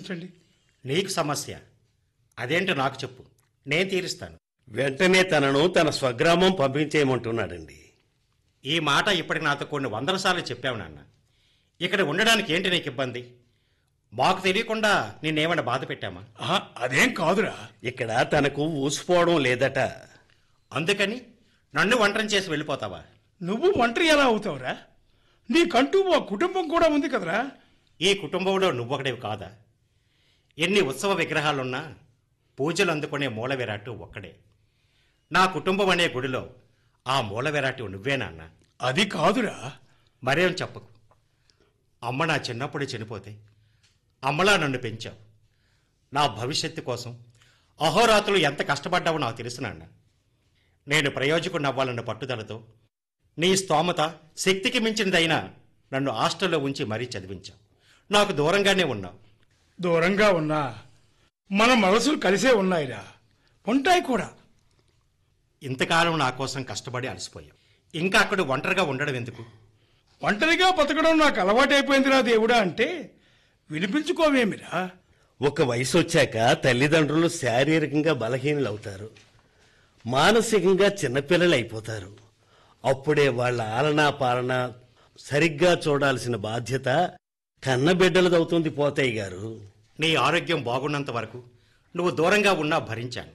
తీర్చండి నీకు సమస్య అదేంటో నాకు చెప్పు నేను తీరుస్తాను వెంటనే తనను తన స్వగ్రామం పంపించేయమంటున్నాడండి ఈ మాట ఇప్పటికి నాతో కొన్ని వందల సార్లు చెప్పావు నాన్న ఇక్కడ ఉండడానికి ఏంటి నీకు ఇబ్బంది మాకు తెలియకుండా నిన్నేమైనా బాధ పెట్టామా ఆహా, అదేం కాదురా ఇక్కడ తనకు ఊసిపోవడం లేదట అందుకని నన్ను ఒంటరి చేసి వెళ్ళిపోతావా నువ్వు ఒంటరి ఎలా అవుతావురా నీకంటూ ఓ కుటుంబం కూడా ఉంది కదరా ఈ కుటుంబంలో నువ్వొకటివి కాదా ఎన్ని ఉత్సవ విగ్రహాలున్నా పూజలు అందుకునే మూల విరాట్టు ఒక్కడే నా కుటుంబం అనే గుడిలో ఆ మూల విరాట్టు నువ్వే నాన్న అది కాదురా మరేం చెప్పకు అమ్మ నా చిన్నప్పుడే చనిపోతే అమ్మలా నన్ను పెంచావు నా భవిష్యత్తు కోసం అహోరాత్రులు ఎంత కష్టపడ్డావో నాకు తెలుసు నాన్న నేను ప్రయోజకుడిని అవ్వాలన్న పట్టుదలతో నీ స్తోమత శక్తికి మించినదైనా నన్ను హాస్టల్లో ఉంచి మరీ చదివించావు నాకు దూరంగానే ఉన్నావు దూరంగా ఉన్నా మన మనసులు కలిసే ఉన్నాయిరా ఉంటాయి కూడా ఇంతకాలం నా కోసం కష్టపడి అలసిపోయావు ఇంకా అక్కడ ఒంటరిగా ఉండడం ఎందుకు ఒంటరిగా బతకడం నాకు అలవాటైపోయిందిరా దేవుడా అంటే వినిపించుకోవేమిరా ఒక వయసు వచ్చాక తల్లిదండ్రులు శారీరకంగా బలహీనులవుతారు మానసికంగా చిన్నపిల్లలు అయిపోతారు అప్పుడే వాళ్ళ ఆలనా పాలన సరిగ్గా చూడాల్సిన బాధ్యత కన్నబిడ్డలదవుతుంది పోతయ్య గారు నీ ఆరోగ్యం బాగున్నంత వరకు నువ్వు దూరంగా ఉన్నా భరించాను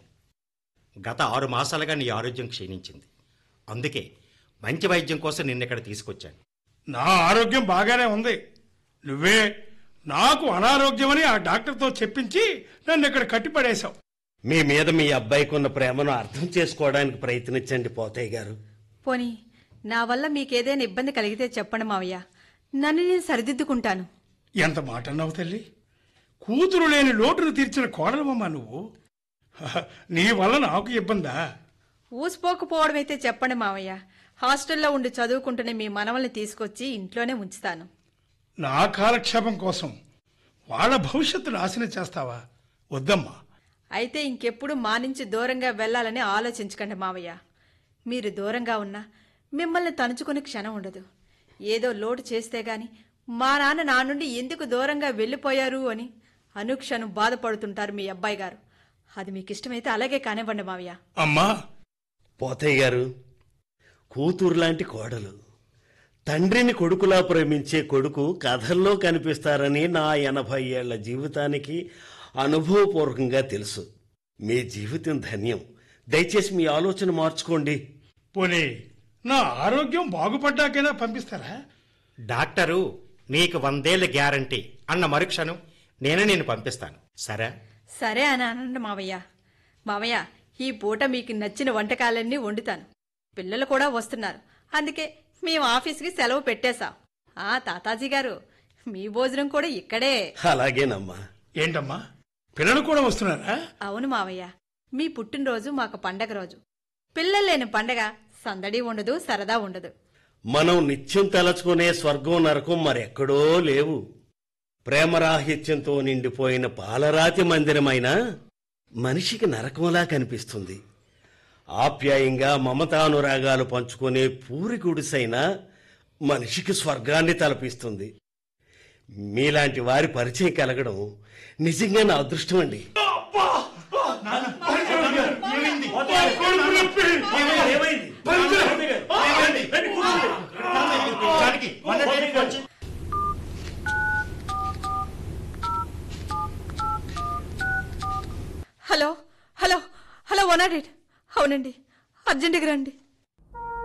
గత ఆరు మాసాలుగా నీ ఆరోగ్యం క్షీణించింది అందుకే మంచి వైద్యం కోసం నిన్నిక్కడ తీసుకొచ్చాను నా ఆరోగ్యం బాగానే ఉంది నువ్వే నాకు అనారోగ్యమని ఆ డాక్టర్తో చెప్పించి నన్ను ఇక్కడ కట్టిపడేశావు మీ మీద మీ అబ్బాయికి ఉన్న ప్రేమను అర్థం చేసుకోవడానికి ప్రయత్నించండి పోతయ్య గారు పోనీ నా వల్ల మీకేదైనా ఇబ్బంది కలిగితే చెప్పండి మావయ్య నన్ను నేను సరిదిద్దుకుంటాను ఎంత మాట అన్నావు తల్లి కూతురు లేని లోటును తీర్చిన కోడలమ్మా నువ్వు హహ, నీ వల్ల నాకు ఇబ్బందా ఊసిపోకపోవడం అయితే చెప్పండి మావయ్య హాస్టల్లో ఉండి చదువుకుంటున్న మీ మనవల్ని తీసుకొచ్చి ఇంట్లోనే ఉంచుతాను నా కాలక్షేపం కోసం వాళ్ళ భవిష్యత్తు నాశనం చేస్తావా వద్దమ్మా అయితే ఇంకెప్పుడు మా నుంచి దూరంగా వెళ్ళాలని ఆలోచించకండి మావయ్య మీరు దూరంగా ఉన్నా మిమ్మల్ని తలుచుకునే క్షణం ఉండదు ఏదో లోటు చేస్తే గాని మా నాన్న నా నుండి ఎందుకు దూరంగా వెళ్ళిపోయారు అని అనుక్షణం బాధపడుతుంటారు మీ అబ్బాయి గారు అది మీకు ఇష్టమైతే అలాగే కానివ్వండి మావయ్య అమ్మా పోతయ్య గారు కూతురు లాంటి కోడలు తండ్రిని కొడుకులా ప్రేమించే కొడుకు కథల్లో కనిపిస్తారని నా ఎనభై ఏళ్ల జీవితానికి అనుభవపూర్వకంగా తెలుసు మీ జీవితం ధన్యం దయచేసి మీ ఆలోచన మార్చుకోండి పోనీ నా ఆరోగ్యం బాగుపడ్డాకైనా పంపిస్తారా డాక్టరు నీకు వందేళ్ల గ్యారంటీ అన్న మరుక్షణం నేను నేను పంపిస్తాను సరే సరే అని అనండి మావయ్య మావయ్య ఈ పూట మీకు నచ్చిన వంటకాలన్నీ వండుతాను పిల్లలు కూడా వస్తున్నారు అందుకే మేము ఆఫీస్కి సెలవు పెట్టేశాం ఆ తాతాజీ గారు మీ భోజనం కూడా ఇక్కడే అలాగేనమ్మా ఏంటమ్మా పిల్లలు కూడా వస్తున్నారా అవును మావయ్య మీ పుట్టినరోజు మాకు పండగ రోజు పిల్లలు లేని పండగ సందడి ఉండదు సరదా ఉండదు మనం నిత్యం తలచుకునే స్వర్గం నరకం మరెక్కడో లేవు ప్రేమరాహిత్యంతో నిండిపోయిన పాలరాతి మందిరమైన మనిషికి నరకంలా కనిపిస్తుంది ఆప్యాయంగా మమతానురాగాలు పంచుకునే పూరి గుడిసైన మనిషికి స్వర్గాన్ని తలపిస్తుంది మీలాంటి వారి పరిచయం కలగడం నిజంగా నా అదృష్టం అండి hello hello hello one nought eight అవునండి అర్జెంటుగా రండి